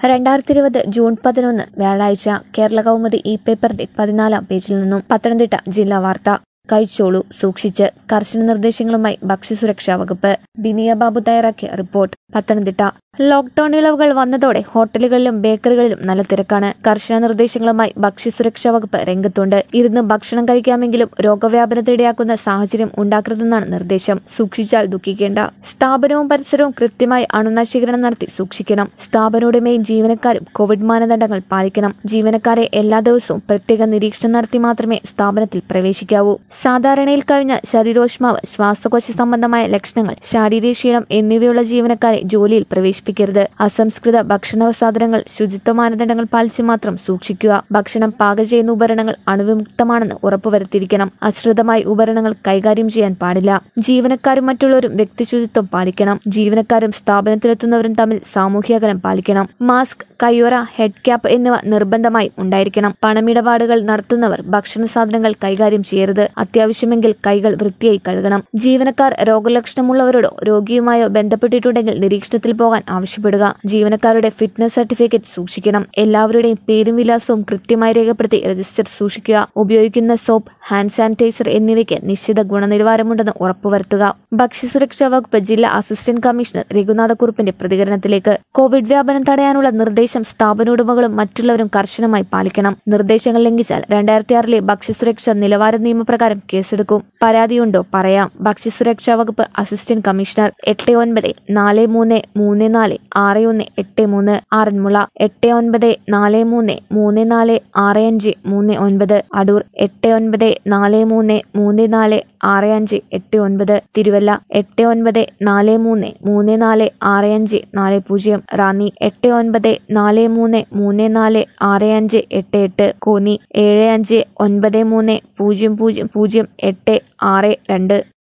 രണ്ടായിരത്തി ഇരുപത് ജൂൺ പതിനൊന്ന് വ്യാഴാഴ്ച കേരള കൗമുദി ഈ പേപ്പറിന്റെ പതിനാലാം പേജിൽ നിന്നും പത്തനംതിട്ട ജില്ലാ വാർത്ത കഴിച്ചോളൂ സൂക്ഷിച്ച് കർശന നിർദ്ദേശങ്ങളുമായി ഭക്ഷ്യസുരക്ഷാ വകുപ്പ് ബിനിയ ബാബു തയ്യാറാക്കിയ റിപ്പോർട്ട് പത്തനംതിട്ട ലോക്ഡൌൺ ഇളവുകൾ വന്നതോടെ ഹോട്ടലുകളിലും ബേക്കറികളിലും നല്ല തിരക്കാണ് കർശന നിർദ്ദേശങ്ങളുമായി ഭക്ഷ്യസുരക്ഷാ വകുപ്പ് രംഗത്തുണ്ട് ഇരുന്ന് ഭക്ഷണം കഴിക്കാമെങ്കിലും രോഗവ്യാപനത്തിനിടയാക്കുന്ന സാഹചര്യം ഉണ്ടാക്കരുതെന്നാണ് നിർദ്ദേശം സൂക്ഷിച്ചാൽ ദുഃഖിക്കേണ്ട സ്ഥാപനവും പരിസരവും കൃത്യമായി അണുനശീകരണം നടത്തി സൂക്ഷിക്കണം സ്ഥാപനോടമയും ജീവനക്കാരും കോവിഡ് മാനദണ്ഡങ്ങൾ പാലിക്കണം ജീവനക്കാരെ എല്ലാ ദിവസവും പ്രത്യേക നിരീക്ഷണം നടത്തി മാത്രമേ സ്ഥാപനത്തിൽ പ്രവേശിക്കാവൂ സാധാരണയിൽ കവിഞ്ഞ ശരീരോഷ്മാവ് ശ്വാസകോശ സംബന്ധമായ ലക്ഷണങ്ങൾ ശാരീരിക ക്ഷീണം എന്നിവയുള്ള ജീവനക്കാരെ ജോലിയിൽ പ്രവേശിപ്പിക്കരുത് അസംസ്കൃത ഭക്ഷണ സാധനങ്ങൾ ശുചിത്വ മാനദണ്ഡങ്ങൾ പാലിച്ച് മാത്രം സൂക്ഷിക്കുക ഭക്ഷണം പാകം ചെയ്യുന്ന ഉപകരണങ്ങൾ അണുവിമുക്തമാണെന്ന് ഉറപ്പുവരുത്തിയിരിക്കണം അശ്രിതമായി ഉപകരണങ്ങൾ കൈകാര്യം ചെയ്യാൻ പാടില്ല ജീവനക്കാരും മറ്റുള്ളവരും വ്യക്തിശുചിത്വം പാലിക്കണം ജീവനക്കാരും സ്ഥാപനത്തിലെത്തുന്നവരും തമ്മിൽ സാമൂഹ്യ അകലം പാലിക്കണം മാസ്ക് കയ്യുറ ഹെഡ് ക്യാപ്പ് എന്നിവ നിർബന്ധമായി ഉണ്ടായിരിക്കണം പണമിടപാടുകൾ നടത്തുന്നവർ ഭക്ഷണ സാധനങ്ങൾ കൈകാര്യം ചെയ്യരുത് അത്യാവശ്യമെങ്കിൽ കൈകൾ വൃത്തിയായി കഴുകണം ജീവനക്കാർ രോഗലക്ഷണമുള്ളവരോടോ രോഗിയുമായോ ബന്ധപ്പെട്ടിട്ടുണ്ടെങ്കിൽ നിരീക്ഷണത്തിൽ പോകാൻ ആവശ്യപ്പെടുക ജീവനക്കാരുടെ ഫിറ്റ്നസ് സർട്ടിഫിക്കറ്റ് സൂക്ഷിക്കണം എല്ലാവരുടെയും പേരും വിലാസവും കൃത്യമായി രേഖപ്പെടുത്തി രജിസ്റ്റർ സൂക്ഷിക്കുക ഉപയോഗിക്കുന്ന സോപ്പ് ഹാൻഡ് സാനിറ്റൈസർ എന്നിവയ്ക്ക് നിശ്ചിത ഗുണനിലവാരമുണ്ടെന്ന് ഉറപ്പുവരുത്തുക ഭക്ഷ്യസുരക്ഷാ വകുപ്പ് ജില്ലാ അസിസ്റ്റന്റ് കമ്മീഷണർ രഘുനാഥക്കുറുപ്പിന്റെ പ്രതികരണത്തിലേക്ക് കോവിഡ് വ്യാപനം തടയാനുള്ള നിർദ്ദേശം സ്ഥാപനോടമകളും മറ്റുള്ളവരും കർശനമായി പാലിക്കണം നിർദ്ദേശങ്ങൾ ലംഘിച്ചാൽ രണ്ടായിരത്തി ആറിലെ ഭക്ഷ്യസുരക്ഷാ നിലവാര നിയമപ്രകാരം കേസെടുക്കും പരാതിയുണ്ടോ പറയാം ഭക്ഷ്യസുരക്ഷാ വകുപ്പ് അസിസ്റ്റന്റ് കമ്മീഷണർ എട്ട് ഒൻപത് നാല് മൂന്ന് മൂന്ന് നാല് ആറ് ഒന്ന് എട്ട് മൂന്ന് ആറന്മുള എട്ട് ഒൻപത് നാല് മൂന്ന് മൂന്ന് നാല് ആറ് അഞ്ച് മൂന്ന് ഒൻപത് അടൂർ എട്ട് ഒൻപത് നാല് മൂന്ന് മൂന്ന് നാല് ആറ് അഞ്ച് എട്ട് ഒൻപത് തിരുവല്ല എട്ട് ഒൻപത് നാല് മൂന്ന് മൂന്ന് നാല് ആറ് അഞ്ച് നാല് പൂജ്യം റാന്നി എട്ട് ഒൻപത് നാല് മൂന്ന് മൂന്ന് നാല് ആറ് അഞ്ച് എട്ട് എട്ട് കോന്നി ഏഴ് അഞ്ച് ഒൻപത് മൂന്ന് പൂജ്യം പൂജ്യം പൂജ്യം എട്ട് ആറ് രണ്ട്